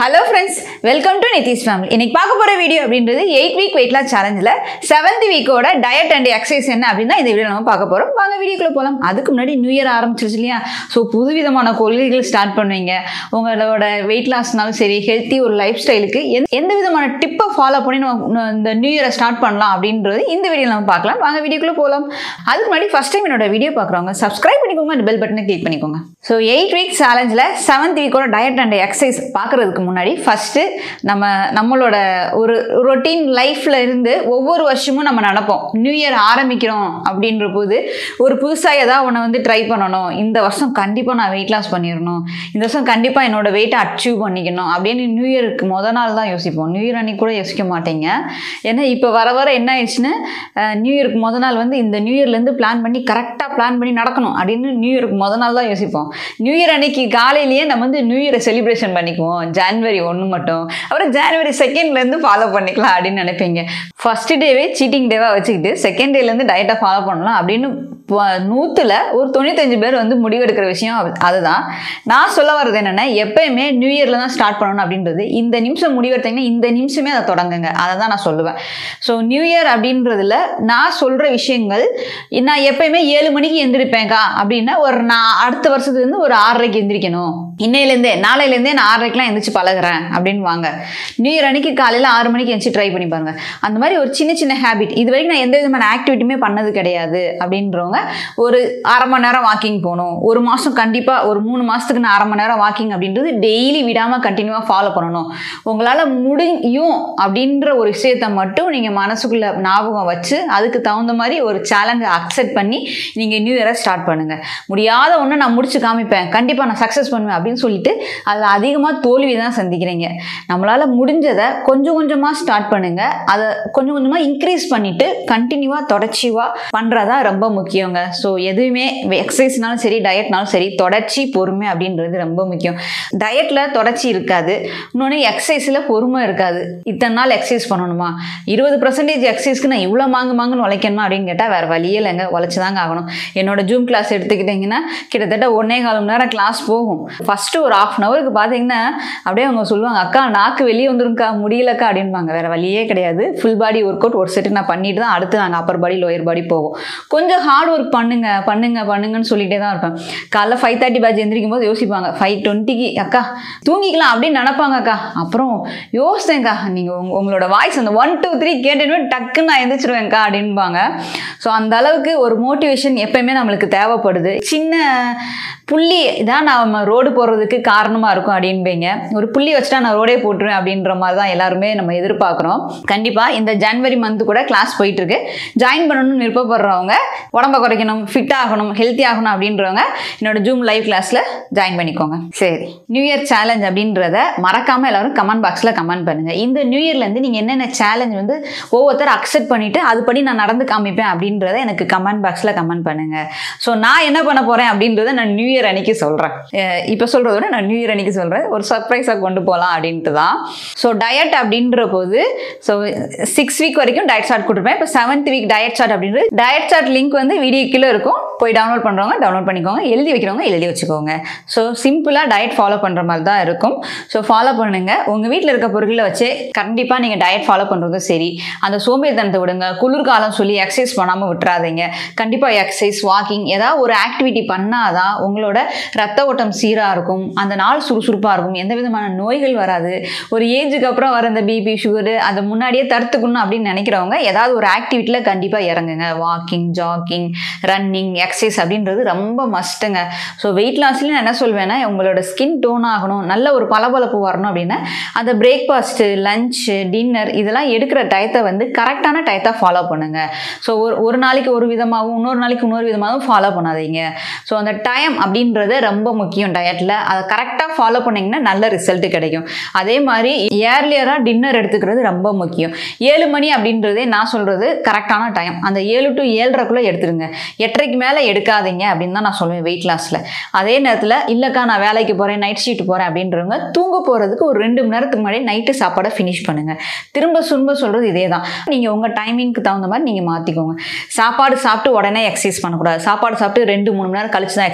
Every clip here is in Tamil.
hello friends welcome to Nitish family இன்னைக்கு பார்க்க போகிற வீடியோ அப்படின்றது எயிட் வீக் வெயிட் லாஸ் சேலஞ்சில் செவன்த் வீக்கோட டயட் அண்ட் எக்ஸசைஸ் என்ன அப்படின்னா இந்த வீடியோ நம்ம பார்க்க போகிறோம் வாங்க வீடியோக்குள்ளே போகலாம் அதுக்கு முன்னாடி நியூ இயர் ஆரம்பிச்சிருச்சு இல்லையா ஸோ புதுவிதமான கொள்கைகள் ஸ்டார்ட் பண்ணுவீங்க உங்களோட வெயிட் லாஸ்னாலும் சரி ஹெல்த்தி ஒரு லைஃப் ஸ்டைலுக்கு எந்த எந்த விதமான டிப்பை ஃபாலோ பண்ணி நம்ம இந்த நியூ இயரை ஸ்டார்ட் பண்ணலாம் அப்படின்றது இந்த வீடியோ நம்ம பார்க்கலாம் வாங்க வீடியோக்குள்ளே போகலாம் அதுக்கு முன்னாடி ஃபஸ்ட் டைம் என்னோட வீடியோ பார்க்குறவங்க சப்ஸ்கிரைப் பண்ணிக்கோங்க அந்த பெல் பட்டனை கிளிக் பண்ணிக்கோங்க ஸோ எயிட் வீக் சேலஞ்சில் செவன்த் வீக்கோட டயட் அண்ட் எக்ஸசைஸ் பார்க்குறதுக்கு முன்னாடி ஃபஸ்ட்டு நம்ம நம்மளோட ஒரு ரொட்டீன் லைஃப்பில் இருந்து ஒவ்வொரு வருஷமும் நம்ம நடப்போம் நியூ இயர் ஆரம்பிக்கிறோம் அப்படின்ற போது ஒரு புதுசாக ஏதாவது ஒன்று வந்து ட்ரை பண்ணணும் இந்த வருஷம் கண்டிப்பாக நான் வெயிட் லாஸ் பண்ணிடணும் இந்த வருஷம் கண்டிப்பாக என்னோட வெயிட்டை அச்சீவ் பண்ணிக்கணும் அப்படின்னு நியூ இயருக்கு முத நாள் தான் யோசிப்போம் நியூ இயர் அன்னைக்கு கூட யோசிக்க மாட்டீங்க ஏன்னா இப்போ வர வர என்ன ஆயிடுச்சுன்னு அஹ், நியூ இயருக்கு முத நாள் வந்து இந்த நியூ இயர்லேருந்து பிளான் பண்ணி கரெக்டாக பிளான் பண்ணி நடக்கணும் அப்படின்னு நியூ இயருக்கு முத நாள் தான் யோசிப்போம் நியூ இயர் அன்னைக்கு காலையிலேயே நம்ம வந்து நியூ இயரை செலிப்ரேஷன் பண்ணிக்குவோம் ஜான்வரி ஒன்று மட்டும் அப்புறம் ஜான்வரி செகண்ட்லேருந்து ஃபாலோ பண்ணிக்கலாம் அப்படின்னு நினைப்பீங்க ஃபர்ஸ்ட் டேவே சீட்டிங் டேவாக வச்சுக்கிட்டு செகண்ட் டேலேருந்து டயட்டை ஃபாலோ பண்ணலாம் அப்படின்னு ப- நூத்துல ஒரு தொண்ணூத்தஞ்சு பேர் வந்து முடிவெடுக்கிற விஷயம் அது- அதுதான் நான் சொல்ல வர்றது என்னென்னா எப்பயுமே நியூ இயரில் தான் ஸ்டார்ட் பண்ணணும் அப்படின்றது இந்த நிமிஷம் முடிவெடுத்தீங்கன்னா இந்த நிமிஷமே அதை தொடங்குங்க அதை தான் நான் சொல்லுவேன் ஸோ நியூ இயர் அப்படின்றதுல நான் சொல்கிற விஷயங்கள் நான் எப்பயுமே ஏழு மணிக்கு எந்திரிப்பேன்க்கா அப்படின்னா ஒரு நான் அடுத்த வருஷத்துலேருந்து ஒரு ஆறரைக்கு எந்திரிக்கணும் இன்னையிலேருந்தே நாளையிலேருந்தே நான் ஆறரைக்கெலாம் எந்திரிச்சு பழகுறேன் அப்படின்னு வாங்க நியூ இயர் அன்னைக்கு காலையில் ஆறு மணிக்கு எந்திரிச்சு ட்ரை பண்ணி பாருங்க அந்த மாதிரி ஒரு சின்ன சின்ன ஹேபிட் இது வரைக்கும் நான் எந்த விதமான ஆக்டிவிட்டியுமே பண்ணது கிடையாது அப்படின்றவங்க ஒரு அரை மணி நேரம் வாக்கிங் போகணும் ஒரு மாதம் கண்டிப்பாக ஒரு மூணு மாதத்துக்கு நான் அரை மணி நேரம் வாக்கிங் அப்படின்றது டெய்லி விடாமல் கண்டினியூவாக ஃபாலோ பண்ணணும் உங்களால் முடியும் அப்படின்ற ஒரு விஷயத்தை மட்டும் நீங்கள் மனசுக்குள்ளே ஞாபகம் வச்சு அதுக்கு தகுந்த மாதிரி ஒரு சேலஞ்சை அக்செப்ட் பண்ணி நீங்கள் நியூ இயரை ஸ்டார்ட் பண்ணுங்கள் முடியாத ஒன்று நான் முடிச்சு காமிப்பேன் கண்டிப்பாக நான் சக்ஸஸ் பண்ணுவேன் அப்படின்னு சொல்லிட்டு அதில் அதிகமாக தோல்வி தான் சந்திக்கிறீங்க நம்மளால் முடிஞ்சதை கொஞ்சம் கொஞ்சமாக ஸ்டார்ட் பண்ணுங்கள் அதை கொஞ்சம் கொஞ்சமாக இன்க்ரீஸ் பண்ணிவிட்டு கண்டினியூவாக தொடர்ச்சியாக பண்ணுறதா ரொம்ப முக்கியங்க ஸோ எதுவுமே எக்ஸசைஸ்னாலும் சரி டயட்னாலும் சரி தொடர்ச்சி பொறுமை அப்படின்றது ரொம்ப முக்கியம் டயட்டில் தொடர்ச்சி இருக்காது இன்னொன்று எக்ஸசைஸில் பொறுமை இருக்காது இத்தனை நாள் எக்ஸசைஸ் பண்ணணுமா இருபது பர்சன்டேஜ் எக்ஸசைஸ்க்கு நான் இவ்வளோ மாங்கு மாங்குன்னு உழைக்கணுமா அப்படின்னு கேட்டால் வேறு வழியே இல்லைங்க உழைச்சி தாங்க ஆகணும் என்னோட ஜூம் கிளாஸ் எடுத்துக்கிட்டிங்கன்னா கிட்டத்தட்ட ஒன்றே கால் மணி நேரம் கிளாஸ் போகும் ஃபஸ்ட்டு ஒரு ஆஃப் அன் ஹவருக்கு பார்த்தீங்கன்னா அப்படியே அவங்க சொல்லுவாங்க அக்கா நாக்கு வெளியே வந்துருங்கக்கா முடியலக்கா அப்படின்பாங்க வேறு வழியே கிடையாது ஃபுல் பாடி ஒர்க் அவுட் ஒரு செட்டு நான் பண்ணிட்டு தான் அடுத்து நாங்கள் அப்பர் பாடி லோயர் பாடி போவோம் கொஞ்சம் ஹார்ட் ஒர்க் பண்ணுங்க பண்ணுங்க பண்ணுங்கன்னு சொல்லிட்டே தான் இருப்பேன் காலைல ஃபைவ் தேர்ட்டி பேட்ச் எந்திரிக்கும் போது யோசிப்பாங்க ஃபைவ் டுவெண்ட்டிக்கு அக்கா தூங்கிக்கலாம் அப்படின்னு நினைப்பாங்க அக்கா அப்புறம் யோசித்தேங்க்கா நீங்கள் உங்க உங்களோட வாய்ஸ் அந்த ஒன் டூ த்ரீ கேட்டேன்னு டக்குன்னு நான் எந்திரிச்சிருவேன்க்கா அப்படின்பாங்க ஸோ அந்த அளவுக்கு ஒரு மோட்டிவேஷன் எப்பயுமே நம்மளுக்கு தேவைப்படுது சின்ன புள்ளி தான் நம்ம ரோடு போடுறதுக்கு காரணமாக இருக்கும் அப்படின்பீங்க ஒரு புள்ளி வச்சுட்டா நான் ரோடே போட்டுருவேன் அப்படின்ற மாதிரி தான் எல்லாருமே நம்ம எதிர்பார்க்குறோம் கண்டிப்பாக இந்த ஜனவரி மந்த் கூட கிளாஸ் போயிட்டுருக்கு ஜாயின் பண்ணணும்னு விருப்பப்படுறவங்க உடம்ப குறைக்கணும் ஃபிட் ஆகணும் ஹெல்த்தி ஆகணும் அப்படின்றவங்க என்னோட ஜூம் லைவ் கிளாஸில் ஜாயின் பண்ணிக்கோங்க சரி நியூ இயர் சேலஞ்ச் அப்படின்றத மறக்காமல் எல்லாரும் கமெண்ட் பாக்ஸில் கமெண்ட் பண்ணுங்கள் இந்த நியூ இயர்லேருந்து நீங்கள் என்னென்ன சேலஞ்ச் வந்து ஒவ்வொருத்தர் அக்செப்ட் பண்ணிவிட்டு அதுபடி நான் நடந்து காமிப்பேன் அப்படின்றத எனக்கு கமெண்ட் பாக்ஸில் கமெண்ட் பண்ணுங்கள் ஸோ நான் என்ன பண்ண போகிறேன் அப்படின்றத நான் நியூ இயர் அன்னைக்கு சொல்கிறேன் இப்போ சொல்கிறத விட நான் நியூ இயர் அன்னைக்கு சொல்கிறேன் ஒரு சர்ப்ரைஸாக கொண்டு போகலாம் அப்படின்ட்டு தான் ஸோ டயட் அப்படின்ற போது ஸோ சிக்ஸ் வீக் வரைக்கும் டயட் சார்ட் கொடுத்துருப்பேன் இப்போ செவன்த் வீக் டயட் சார்ட் அப்படின்றது டயட் சார்ட் லிங்க் வந்து வீடியோ கீழே இருக்கும் போய் டவுன்லோட் பண்ணுறவங்க டவுன்லோட் பண்ணிக்கோங்க எழுதி வைக்கிறவங்க எழுதி வச்சுக்கோங்க ஸோ சிம்பிளாக டயட் ஃபாலோ பண்ணுற மாதிரி தான் இருக்கும் ஸோ ஃபாலோ பண்ணுங்கள் உங்கள் வீட்டில் இருக்க பொருட்களை வச்சு கண்டிப்பாக நீங்கள் டயட் ஃபாலோ பண்ணுறதும் சரி அந்த சோம்பேறித்தனத்தை விடுங்க குளிர்காலம் சொல்லி எக்ஸசைஸ் பண்ணாமல் விட்டுறாதீங்க கண்டிப்பாக எக்ஸசைஸ் வாக்கிங் ஏதாவது ஒரு ஆக்டிவிட்டி பண்ணாதான் உங்களோட ரத்த ஓட்டம் சீராக இருக்கும் அந்த நாள் சுறுசுறுப்பாக இருக்கும் எந்த விதமான நோய்கள் வராது ஒரு ஏஜுக்கு அப்புறம் வர இந்த பிபி சுகரு அதை முன்னாடியே தடுத்துக்கணும் அப்படின்னு நினைக்கிறவங்க ஏதாவது ஒரு ஆக்டிவிட்டியில் கண்டிப்பாக இறங்குங்க வாக்கிங் ஜாக்கிங் ரன்னிங் எக்ஸசைஸ் அப்படின்றது ரொம்ப மஸ்ட்டுங்க ஸோ வெயிட் லாஸ்லேயும் நான் என்ன சொல்வேன்னா உங்களோட ஸ்கின் டோன் ஆகணும் நல்ல ஒரு பளபளப்பு வரணும் அப்படின்னா அந்த பிரேக்ஃபாஸ்ட்டு லஞ்சு டின்னர் இதெல்லாம் எடுக்கிற டயத்தை வந்து கரெக்டான டயத்தை ஃபாலோ பண்ணுங்க ஸோ ஒரு ஒரு நாளைக்கு ஒரு விதமாகவும் இன்னொரு நாளைக்கு இன்னொரு விதமாகவும் ஃபாலோ பண்ணாதீங்க ஸோ அந்த டைம் அப்படின்றது ரொம்ப முக்கியம் டயட்டில் அதை கரெக்டாக ஃபாலோ பண்ணிங்கன்னா நல்ல ரிசல்ட் கிடைக்கும் அதே மாதிரி ஏர்லியராக டின்னர் எடுத்துக்கிறது ரொம்ப முக்கியம் ஏழு மணி அப்படின்றதே நான் சொல்கிறது கரெக்டான டைம் அந்த ஏழு டு ஏழரைக்குள்ளே எடுத்துருங்க எட்டரைக்கு மேலே எடுக்காதீங்க அப்படின்னு தான் நான் சொல்லுவேன் வெயிட் லாஸில் அதே நேரத்தில் இல்லைக்கா நான் வேலைக்கு போகிறேன் நைட் ஷீட் போகிறேன் அப்படின்றவங்க தூங்க போகிறதுக்கு ஒரு ரெண்டு மணி நேரத்துக்கு முன்னாடி நைட்டு சாப்பாடை ஃபினிஷ் பண்ணுங்கள் திரும்ப சுரும்ப சொல்கிறது இதே தான் நீங்கள் உங்கள் டைமிங்க்கு தகுந்த மாதிரி நீங்கள் மாற்றிக்கோங்க சாப்பாடு சாப்பிட்டு உடனே எக்ஸசைஸ் பண்ணக்கூடாது சாப்பாடு சாப்பிட்டு ரெண்டு மூணு மணி நேரம் கழிச்சு தான் எக்ஸசைஸ் பண்ணணும்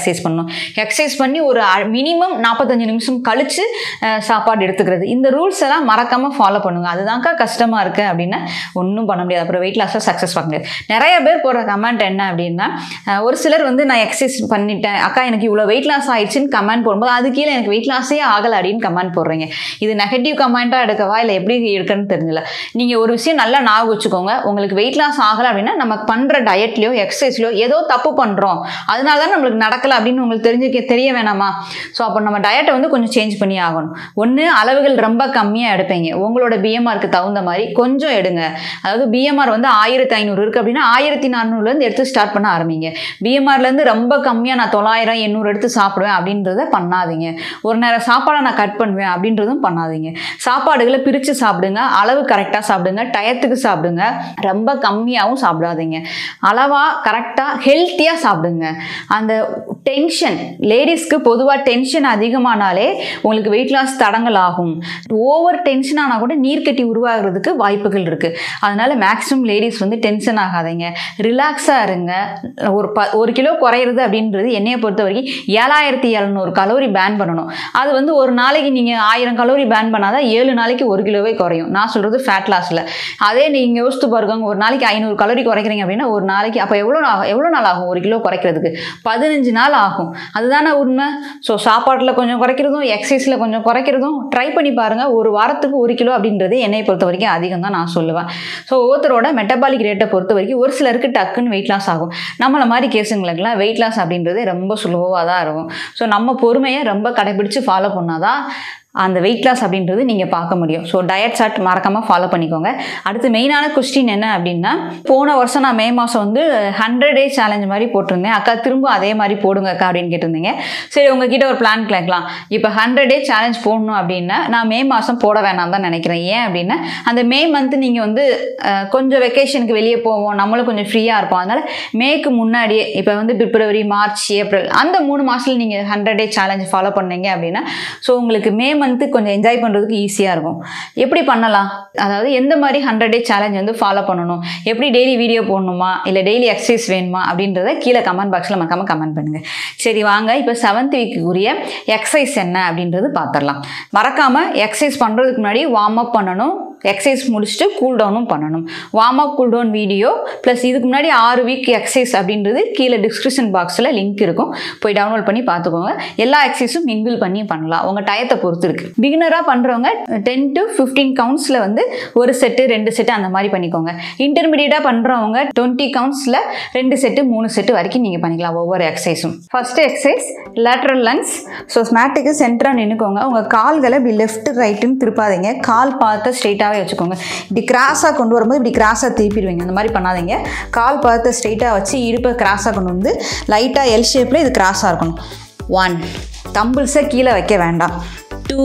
எக்ஸசைஸ் பண்ணி ஒரு மினிமம் நாற்பத்தஞ்சு நிமிஷம் கழித்து சாப்பாடு எடுத்துக்கிறது இந்த ரூல்ஸ் எல்லாம் மறக்காமல் ஃபாலோ பண்ணுங்க அதுதான்க்கா கஷ்டமாக இருக்குது அப்படின்னா ஒன்றும் பண்ண முடியாது அப்புறம் வெயிட் லாஸில் சக்ஸஸ் பார்க்க முடியாது நிறைய பேர் போடுற கமெண்ட் என்ன அப்படின்னா அஹ், ஒரு சிலர் வந்து நான் எக்ஸசைஸ் பண்ணிட்டேன் அக்கா எனக்கு இவ்வளோ வெயிட் லாஸ் ஆயிடுச்சுன்னு கமெண்ட் போடும்போது அது கீழே எனக்கு வெயிட் லாஸே ஆகலை அப்படின்னு கமெண்ட் போடுறீங்க இது நெகட்டிவ் கமெண்ட்டாக எடுக்கவா இல்லை எப்படி எடுக்கன்னு தெரியல நீங்கள் ஒரு விஷயம் நல்லா ஞாபகம் வச்சுக்கோங்க உங்களுக்கு வெயிட் லாஸ் ஆகலை அப்படின்னா நம்ம பண்ணுற டயட்லையோ எக்ஸசைஸ்லையோ ஏதோ தப்பு பண்ணுறோம் அதனால தான் நம்மளுக்கு நடக்கலை அப்படின்னு உங்களுக்கு தெரிஞ்சுக்க தெரிய வேணாமா ஸோ அப்போ நம்ம டயட்டை வந்து கொஞ்சம் சேஞ்ச் பண்ணி ஆகணும் ஒன்று அளவுகள் ரொம்ப கம்மியாக எடுப்பீங்க உங்களோட பிஎம்ஆருக்கு தகுந்த மாதிரி கொஞ்சம் எடுங்க அதாவது பிஎம்ஆர் வந்து ஆயிரத்தி ஐநூறு இருக்குது அப்படின்னா ஆயிரத்தி நானூறுலேருந்து எடுத்து ஸ்டார்ட் பண்ண ஆரம்பிங்க பிஎம்ஆர்லேருந்து ரொம்ப கம்மியாக நான் தொள்ளாயிரம் எண்ணூறு எடுத்து சாப்பிடுவேன் அப்படின்றத பண்ணாதீங்க ஒரு நேரம் சாப்பாடை நான் கட் பண்ணுவேன் அப்படின்றதும் பண்ணாதீங்க சாப்பாடுகளை பிரித்து சாப்பிடுங்க அளவு கரெக்டாக சாப்பிடுங்க டயத்துக்கு சாப்பிடுங்க ரொம்ப கம்மியாகவும் சாப்பிடாதீங்க அளவாக கரெக்டாக ஹெல்த்தியாக சாப்பிடுங்க அந்த டென்ஷன் லேடிஸ்க்கு பொதுவாக டென்ஷன் அதிகமானாலே உங்களுக்கு வெயிட் லாஸ் தடங்கள் ஆகும் ஓவர் டென்ஷன் ஆனால் கூட நீர்க்கட்டி உருவாகிறதுக்கு வாய்ப்புகள் இருக்குது அதனால் மேக்ஸிமம் லேடிஸ் வந்து டென்ஷன் ஆகாதீங்க ரிலாக்ஸாக இருங்க ஒரு ப ஒரு கிலோ குறையிறது அப்படின்றது என்னையை பொறுத்த வரைக்கும் ஏழாயிரத்தி எழுநூறு கலோரி பேன் பண்ணணும் அது வந்து ஒரு நாளைக்கு நீங்கள் ஆயிரம் கலோரி பேன் பண்ணாதான் ஏழு நாளைக்கு ஒரு கிலோவே குறையும் நான் சொல்கிறது ஃபேட் லாஸில் அதே நீங்கள் யோசித்து பாருங்க ஒரு நாளைக்கு ஐநூறு கலோரி குறைக்கிறீங்க அப்படின்னா ஒரு நாளைக்கு அப்போ எவ்வளோ நாள் எவ்வளோ நாள் ஆகும் ஒரு கிலோ குறைக்கிறதுக்கு பதினஞ்சு நாள் ஆகும் அதுதானே உண்மை ஸோ சாப்பாட்டில் கொஞ்சம் குறைக்கிறதும் எக்ஸசைஸில் கொஞ்சம் குறைக்கிறதும் ட்ரை பண்ணி பாருங்கள் ஒரு வாரத்துக்கு ஒரு கிலோ அப்படின்றது என்னை பொறுத்த வரைக்கும் அதிகம் தான் நான் சொல்லுவேன் ஸோ ஒவ்வொருத்தரோட மெட்டபாலிக் ரேட்டை பொறுத்த வரைக்கும் ஒரு சிலருக்கு டக்குன்னு வெயிட் லாஸ் ஆகும் நம்மளை மாதிரி கேஸுங்களுக்குலாம் வெயிட் லாஸ் அப்படின்றது ரொம்ப சுலபமாக தான் இருக்கும் ஸோ நம்ம பொறுமையை ரொம்ப கடைபிடிச்சு ஃபாலோ பண்ணாதான் அந்த வெயிட் லாஸ் அப்படின்றது நீங்கள் பார்க்க முடியும் ஸோ டயட் சார்ட் மறக்காமல் ஃபாலோ பண்ணிக்கோங்க அடுத்து மெயினான கொஸ்டின் என்ன அப்படின்னா போன வருஷம் நான் மே மாதம் வந்து ஹண்ட்ரட் டே சேலஞ்ச் மாதிரி போட்டிருந்தேன் அக்கா திரும்ப அதே மாதிரி போடுங்க அக்கா அப்படின்னு கேட்டிருந்தீங்க சரி உங்ககிட்ட ஒரு பிளான் கேட்கலாம் இப்போ ஹண்ட்ரட் டே சேலஞ்ச் போடணும் அப்படின்னா நான் மே மாதம் போட வேணாம் தான் நினைக்கிறேன் ஏன் அப்படின்னா அந்த மே மந்த் நீங்கள் வந்து அஹ், கொஞ்சம் வெக்கேஷனுக்கு வெளியே போவோம் நம்மளும் கொஞ்சம் ஃப்ரீயாக இருப்போம் அதனால் மேக்கு முன்னாடியே இப்போ வந்து பிப்ரவரி மார்ச் ஏப்ரல் அந்த மூணு மாதத்தில் நீங்கள் ஹண்ட்ரட் டே சேலஞ்ச் ஃபாலோ பண்ணீங்க அப்படின்னா ஸோ உங்களுக்கு மே மந்த்து கொஞ்சம் என்ஜாய் பண்ணுறதுக்கு ஈஸியாக இருக்கும் எப்படி பண்ணலாம் அதாவது எந்த மாதிரி ஹண்ட்ரட் டே சேலஞ்ச் வந்து ஃபாலோ பண்ணணும் எப்படி டெய்லி வீடியோ போடணுமா இல்லை டெய்லி எக்ஸசைஸ் வேணுமா அப்படின்றத கீழே கமெண்ட் பாக்ஸில் மறக்காமல் கமெண்ட் பண்ணுங்கள் சரி வாங்க இப்போ செவன்த் வீக்குரிய எக்ஸசைஸ் என்ன அப்படின்றது பார்த்துடலாம் மறக்காமல் எக்ஸசைஸ் பண்ணுறதுக்கு முன்னாடி வார்ம் அப் பண்ணணும் எக்ஸசைஸ் முடிச்சுட்டு கூல் டவுனும் பண்ணணும் warm up cool down video plus இதுக்கு முன்னாடி ஆறு வீக் எக்ஸசைஸ் அப்படின்றது கீழே டிஸ்கிரிப்ஷன் பாக்ஸில் லிங்க் இருக்கும் போய் டவுன்லோட் பண்ணி பார்த்துக்கோங்க எல்லா எக்ஸசைஸும் மிங்கிள் பண்ணி பண்ணலாம் உங்கள் டயத்தை பொறுத்து இருக்குது பிகினராக பண்ணுறவங்க டென் டு ஃபிஃப்டீன் கவுண்ட்ஸில் வந்து ஒரு செட்டு ரெண்டு செட்டு அந்த மாதிரி பண்ணிக்கோங்க இன்டர்மீடியட்டாக பண்ணுறவங்க டுவெண்ட்டி கவுண்ட்ஸில் ரெண்டு செட்டு மூணு செட்டு வரைக்கும் நீங்கள் பண்ணிக்கலாம் ஒவ்வொரு எக்ஸசைஸும் first exercise lateral lunges so ஸ்மேட்டுக்கு சென்டராக நின்றுக்கோங்க உங்கள் கால்களை இப்படி லெஃப்ட் ரைட்டுன்னு திருப்பாதீங்க கால் பார்த்து ஸ்ட்ரெயிட்டாகவே வச்சுக்கோங்க இப்படி கிராஸாக கொண்டு வரும்போது இப்படி கிராஸாக திருப்பிடுவீங்க இந்த மாதிரி பண்ணாதீங்க கால் பார்த்து ஸ்ட்ரெயிட்டாக வச்சு இடுப்பை கிராஸாக கொண்டு வந்து லைட்டாக எல் ஷேப்பில் இது கிராஸாக இருக்கணும் ஒன் தம்பிள்ஸை கீழே வைக்க வேண்டாம் two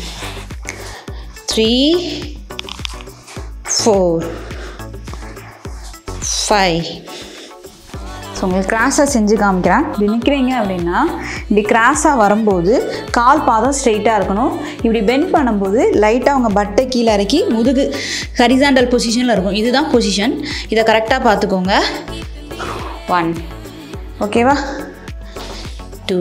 three four five so உங்களுக்கு கிராஸாக செஞ்சு காமிக்கிறேன் இப்படி நிற்கிறீங்க அப்படின்னா இப்படி கிராஸாக வரும்போது கால் பாதம் ஸ்ட்ரெயிட்டாக இருக்கணும் இப்படி பெண்ட் பண்ணும்போது லைட்டாக உங்கள் பட்டை கீழே இறக்கி முதுகு ஹரிசாண்டல் பொசிஷனில் இருக்கும் இதுதான் பொசிஷன் இதை கரெக்டாக பார்த்துக்கோங்க ஒன் ஓகேவா டூ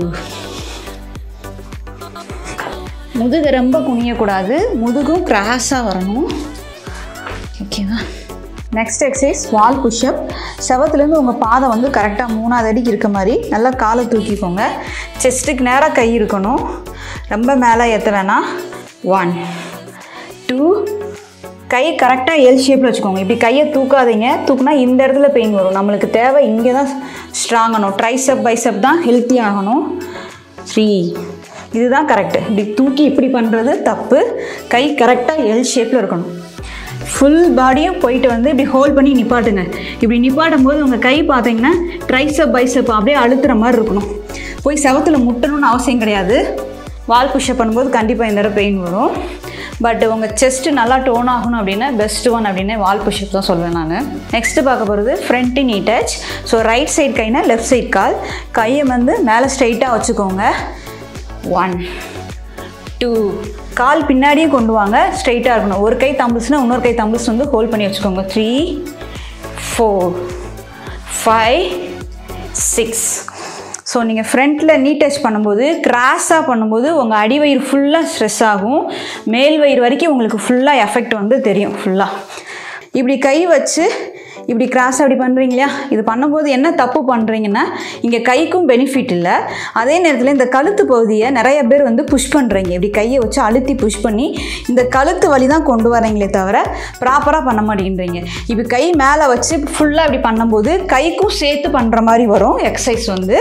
முதுகு ரொம்ப குனியக்கூடாது முதுகும் கிராஸாக வரணும் ஓகேவா நெக்ஸ்ட் எக்ஸசைஸ் வால் புஷ்அப் செவத்துலேருந்து உங்கள் பாதம் வந்து கரெக்டாக மூணாவது அடிக்கு இருக்க மாதிரி நல்லா காலை தூக்கிக்கோங்க செஸ்ட்டுக்கு நேராக கை இருக்கணும் ரொம்ப மேலே ஏற்ற வேணாம் ஒன் டூ கை கரெக்டாக எல் ஷேப்பில் வச்சுக்கோங்க இப்படி கையை தூக்காதீங்க தூக்குனா இந்த இடத்துல பெயின் வரும் நம்மளுக்கு தேவை இங்கே தான் ஸ்ட்ராங் ஆகணும் ட்ரைசப் பைசப் தான் ஹெல்த்தி ஆகணும் த்ரீ இதுதான் கரெக்டு இப்படி தூக்கி இப்படி பண்ணுறது தப்பு கை கரெக்டாக எல் ஷேப்பில் இருக்கணும் ஃபுல் பாடியும் போயிட்டு வந்து இப்படி ஹோல்ட் பண்ணி நிப்பாட்டுங்க இப்படி நிப்பாட்டும் போது உங்கள் கை பார்த்தீங்கன்னா ட்ரைசப் பைசப் அப்படியே அழுத்துற மாதிரி இருக்கணும் போய் செவத்தில் முட்டணும்னு அவசியம் கிடையாது வால் புஷ்அப் பண்ணும்போது கண்டிப்பாக இந்த இடம் பெயின் வரும் பட் உங்கள் செஸ்ட்டு நல்லா டோன் ஆகணும் அப்படின்னா பெஸ்ட் ஒன் அப்படின்னு வால் புஷ்அப் தான் சொல்வேன் நான் நெக்ஸ்ட்டு பார்க்க போகிறது front knee touch so right side கைனா லெஃப்ட் சைடு கால் கையை வந்து மேலே ஸ்ட்ரைட்டாக வச்சுக்கோங்க ஒன் டூ கால் பின்னாடியும் கொண்டு வாங்க ஸ்ட்ரைட்டாக இருக்கணும் ஒரு கை தம்பிள்ஸ்னால் இன்னொரு கை தம்பிள்ஸ் வந்து ஹோல்ட் பண்ணி வச்சுக்கோங்க three four five six so நீங்கள் ஃப்ரண்ட்டில் நீ டச் பண்ணும்போது கிராஸாக பண்ணும்போது உங்கள் அடிவயிறு ஃபுல்லாக ஸ்ட்ரெஸ் ஆகும் மேல் வயிறு வரைக்கும் உங்களுக்கு ஃபுல்லாக எஃபெக்ட் வந்து தெரியும் ஃபுல்லாக இப்படி கை வச்சு இப்படி கிராஸ் அப்படி பண்ணுறீங்க இல்லையா இது பண்ணும்போது என்ன தப்பு பண்ணுறீங்கன்னா இங்கே கைக்கும் பெனிஃபிட் இல்லை அதே நேரத்தில் இந்த கழுத்து பகுதியை நிறைய பேர் வந்து புஷ் பண்ணுறீங்க இப்படி கையை வச்சு அழுத்தி புஷ் பண்ணி இந்த கழுத்து வலி தான் கொண்டு வரீங்களே தவிர ப்ராப்பராக பண்ண மாட்டேங்கிறீங்க இப்போ கை மேலே வச்சு ஃபுல்லாக இப்படி பண்ணும்போது கைக்கும் சேர்த்து பண்ணுற மாதிரி வரும் எக்ஸசைஸ் வந்து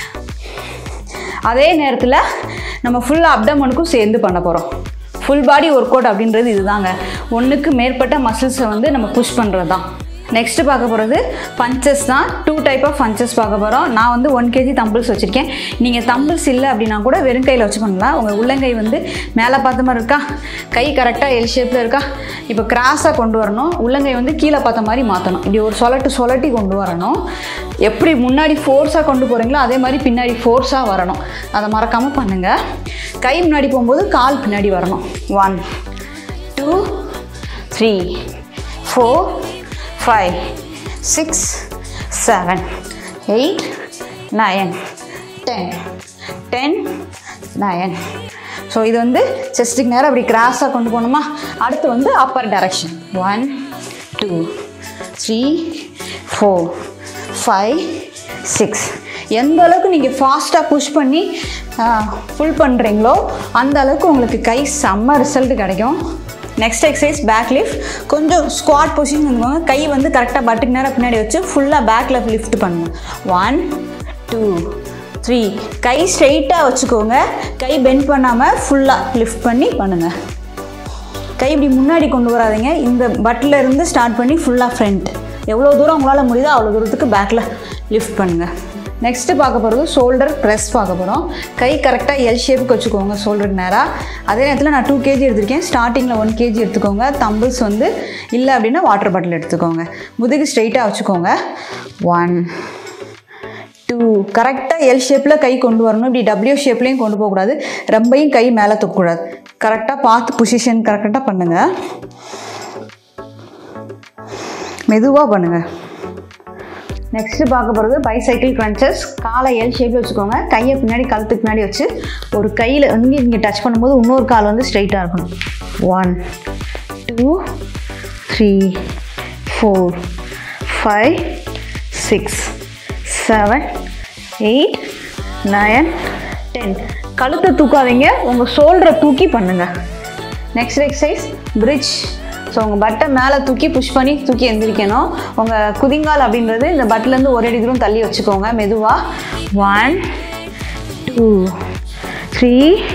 அதே நேரத்தில் நம்ம ஃபுல் அப்டமனுக்கும் சேர்ந்து பண்ண போகிறோம் ஃபுல் பாடி ஒர்க் அவுட் அப்படின்றது இதுதாங்க ஒன்றுக்கு மேற்பட்ட மசில்ஸை வந்து நம்ம புஷ் பண்ணுறது தான் நெக்ஸ்ட்டு பார்க்க போகிறது பஞ்சஸ் தான் டூ டைப் ஆஃப் பஞ்சஸ் பார்க்க போகிறோம் நான் வந்து ஒன் கேஜி தம்பிள்ஸ் வச்சுருக்கேன் நீங்கள் தம்பிள்ஸ் இல்லை அப்படின்னா கூட வெறும் கையில் வச்சு பண்ணலாம் உங்கள் உள்ளங்கை வந்து மேலே பார்த்த மாதிரி இருக்கா கை கரெக்டாக எல் ஷேப்பில் இருக்கா இப்போ கிராஸாக கொண்டு வரணும் உள்ளங்கை வந்து கீழே பார்த்த மாதிரி மாற்றணும் இப்படி ஒரு சொலட்டு சொலட்டி கொண்டு வரணும் எப்படி முன்னாடி ஃபோர்ஸாக கொண்டு போகிறீங்களோ அதே மாதிரி பின்னாடி ஃபோர்ஸாக வரணும் அதை மறக்காமல் பண்ணுங்கள் கை முன்னாடி போகும்போது கால் பின்னாடி வரணும் one two three four five six seven eight nine ten ten nine so இது வந்து செஸ்ட்டுக்கு நேரம் அப்படி கிராஸாக கொண்டு போகணுமா அடுத்து வந்து upper direction one two three four five six எந்த அளவுக்கு நீங்கள் ஃபாஸ்ட்டாக புஷ் பண்ணி ஃபுல் பண்ணுறீங்களோ அந்த அளவுக்கு உங்களுக்கு கை செம்ம ரிசல்ட் கிடைக்கும் நெக்ஸ்ட் எக்ஸசைஸ் பேக் லிஃப்ட் கொஞ்சம் ஸ்குவாட் பொசிஷன் இருந்துக்கோங்க கை வந்து கரெக்டாக பட்டுக்கு நேரம் பின்னாடி வச்சு ஃபுல்லாக பேக்கில் லிஃப்ட் பண்ணுங்க ஒன் டூ த்ரீ கை ஸ்ட்ரெயிட்டாக வச்சுக்கோங்க கை பெண்ட் பண்ணாமல் ஃபுல்லாக லிஃப்ட் பண்ணி பண்ணுங்கள் கை இப்படி முன்னாடி கொண்டு வராதீங்க இந்த பட்டில் இருந்து ஸ்டார்ட் பண்ணி ஃபுல்லாக ஃப்ரண்ட் எவ்வளோ தூரம் உங்களால் முடியுதோ அவ்வளோ தூரத்துக்கு பேக்கில் லிஃப்ட் பண்ணுங்கள் நெக்ஸ்ட்டு பார்க்க போகிறது ஷோல்டர் ப்ரெஸ் பார்க்க போகிறோம் கை கரெக்டாக எல் ஷேப்புக்கு வச்சுக்கோங்க ஷோல்டர் நேராக அதே நேரத்தில் நான் டூ கேஜி எடுத்திருக்கேன் ஸ்டார்டிங்கில் ஒன் கேஜி எடுத்துக்கோங்க தம்பிள்ஸ் வந்து இல்லை அப்படின்னா வாட்டர் பாட்டில் எடுத்துக்கோங்க முதுகு ஸ்ட்ரைட்டாக வச்சுக்கோங்க ஒன் டூ கரெக்டாக எல் ஷேப்பில் கை கொண்டு வரணும் இப்படி டபிள்யூ ஷேப்லேயும் கொண்டு போகக்கூடாது ரொம்பையும் கை மேலே தூக்கக்கூடாது கரெக்டாக பார்த்து பொசிஷன் கரெக்டாக பண்ணுங்கள் மெதுவாக பண்ணுங்கள் நெக்ஸ்ட்டு பார்க்க போகிறது பைசைக்கிள் க்ரன்ச்சஸ் காலை எல் ஷேப்பில் வச்சுக்கோங்க கையை பின்னாடி கழுத்துக்கு பின்னாடி வச்சு ஒரு கையில் வந்து இங்கே டச் பண்ணும்போது இன்னொரு கால் வந்து ஸ்ட்ரைட்டாக இருக்கணும் one two three four five six seven eight nine ten கழுத்தை தூக்காதீங்க உங்கள் ஷோல்டரை தூக்கி பண்ணுங்கள் நெக்ஸ்ட் எக்ஸசைஸ் பிரிட்ஜ் ஸோ உங்கள் பட்டை மேலே தூக்கி புஷ் பண்ணி தூக்கி எந்திரிக்கணும் உங்கள் குதிங்கால் அப்படின்றது இந்த பட்டிலேருந்து ஒரு அடி தூரம் தள்ளி வச்சுக்கோங்க மெதுவாக ஒன் டூ த்ரீ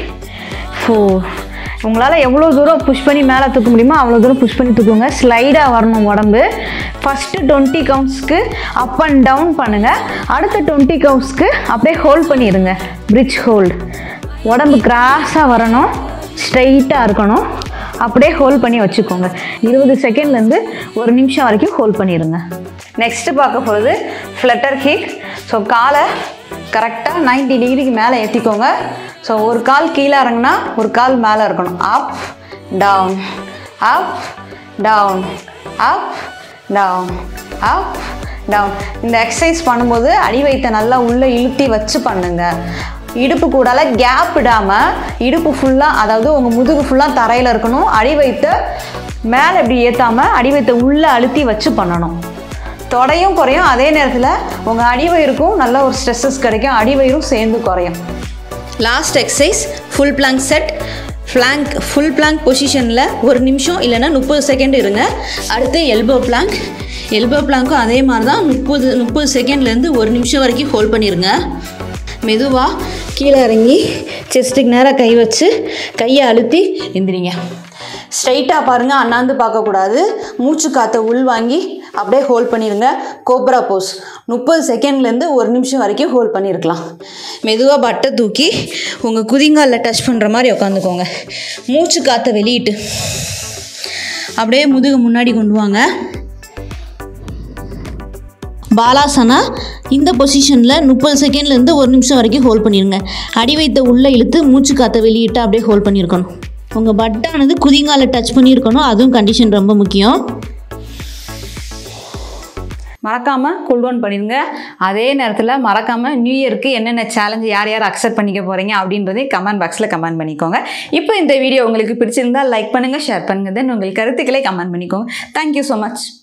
ஃபோர் உங்களால் எவ்வளோ தூரம் புஷ் பண்ணி மேலே தூக்க முடியுமோ அவ்வளோ தூரம் புஷ் பண்ணி தூக்குங்க ஸ்லைடாக வரணும் உடம்பு ஃபஸ்ட்டு டுவெண்ட்டி கவுண்ட்ஸ்க்கு அப் அண்ட் டவுன் பண்ணுங்கள் அடுத்த டுவெண்ட்டி கவுண்ட்ஸ்க்கு அப்படியே ஹோல்ட் பண்ணிடுங்க பிரிட்ஜ் ஹோல்டு உடம்பு கிராஸாக வரணும் ஸ்ட்ரைட்டாக இருக்கணும் அப்படியே ஹோல்ட் பண்ணி வச்சுக்கோங்க இருபது செகண்ட்லேருந்து ஒரு நிமிஷம் வரைக்கும் ஹோல்ட் பண்ணிடுங்க நெக்ஸ்ட்டு பார்க்க போகிறது ஃப்ளட்டர் கிக் ஸோ காலை கரெக்டாக 90 டிகிரிக்கு மேலே ஏற்றிக்கோங்க ஸோ ஒரு கால் கீழே இறங்குனா ஒரு கால் மேலே இருக்கணும் up down up down up down up down இந்த எக்ஸசைஸ் பண்ணும்போது அடி வயித்தை நல்லா உள்ளே இழுத்தி வச்சு பண்ணுங்க இடுப்பு கூடால கேப் விடாமல் இடுப்பு ஃபுல்லாக அதாவது உங்கள் முதுகு ஃபுல்லாக தரையில் இருக்கணும் அடி வைத்த மேலே இப்படி ஏற்றாமல் அடி வைத்த உள்ளே அழுத்தி வச்சு பண்ணணும் தொடையும் குறையும் அதே நேரத்தில் உங்கள் அடிவயிறுக்கும் நல்ல ஒரு ஸ்ட்ரெஸ்ஸஸ் கிடைக்கும் அடிவயிறும் சேர்ந்து குறையும் last exercise full plank set plank full plank பொசிஷனில் ஒரு நிமிஷம் இல்லைன்னா முப்பது செகண்ட் இருங்க அடுத்து எல்போ பிளாங்க் எல்போ பிளாங்க்கும் அதே மாதிரி தான் முப்பது முப்பது செகண்ட்லேருந்து ஒரு நிமிஷம் வரைக்கும் ஹோல்ட் பண்ணிடுங்க மெதுவாக கீழே இறங்கி செஸ்ட்டுக்கு நேராக கை வச்சு கையை அழுத்தி எந்திரிங்க ஸ்ட்ரைட்டாக பாருங்கள் அண்ணாந்து பார்க்கக்கூடாது மூச்சு காற்றை உள் வாங்கி அப்படியே ஹோல்ட் பண்ணிடுங்க கோப்ரா போஸ் முப்பது செகண்ட்லேருந்து ஒரு நிமிஷம் வரைக்கும் ஹோல்ட் பண்ணியிருக்கலாம் மெதுவாக பட்டை தூக்கி உங்கள் குதிங்காலில் டச் பண்ணுற மாதிரி உட்காந்துக்கோங்க மூச்சு காற்றை வெளியிட்டு அப்படியே முதுகு முன்னாடி கொண்டு வாங்க பாலாசனா இந்த பொசிஷனில் முப்பது செகண்ட்லேருந்து ஒரு நிமிஷம் வரைக்கும் ஹோல்ட் பண்ணிடுங்க அடி வைத்த உள்ளே இழுத்து மூச்சு காற்றை வெளியிட்டு அப்படியே ஹோல்ட் பண்ணியிருக்கணும் உங்கள் பட்டானது குதிங்கால டச் பண்ணியிருக்கணும் அதுவும் கண்டிஷன் ரொம்ப முக்கியம் மறக்காமல் கூல் டவுன் பண்ணிடுங்க அதே நேரத்தில் மறக்காமல் நியூ இயருக்கு என்னென்ன சேலஞ்ச் யார் யார் அக்செப்ட் பண்ணிக்க போகிறீங்க அப்படின்றதையும் கமெண்ட் பாக்ஸில் கமெண்ட் பண்ணிக்கோங்க இப்போ இந்த வீடியோ உங்களுக்கு பிடிச்சிருந்தா லைக் பண்ணுங்கள் ஷேர் பண்ணுங்கள் தென் உங்கள் கருத்துக்களை கமெண்ட் பண்ணிக்கோங்க தேங்க்யூ ஸோ மச்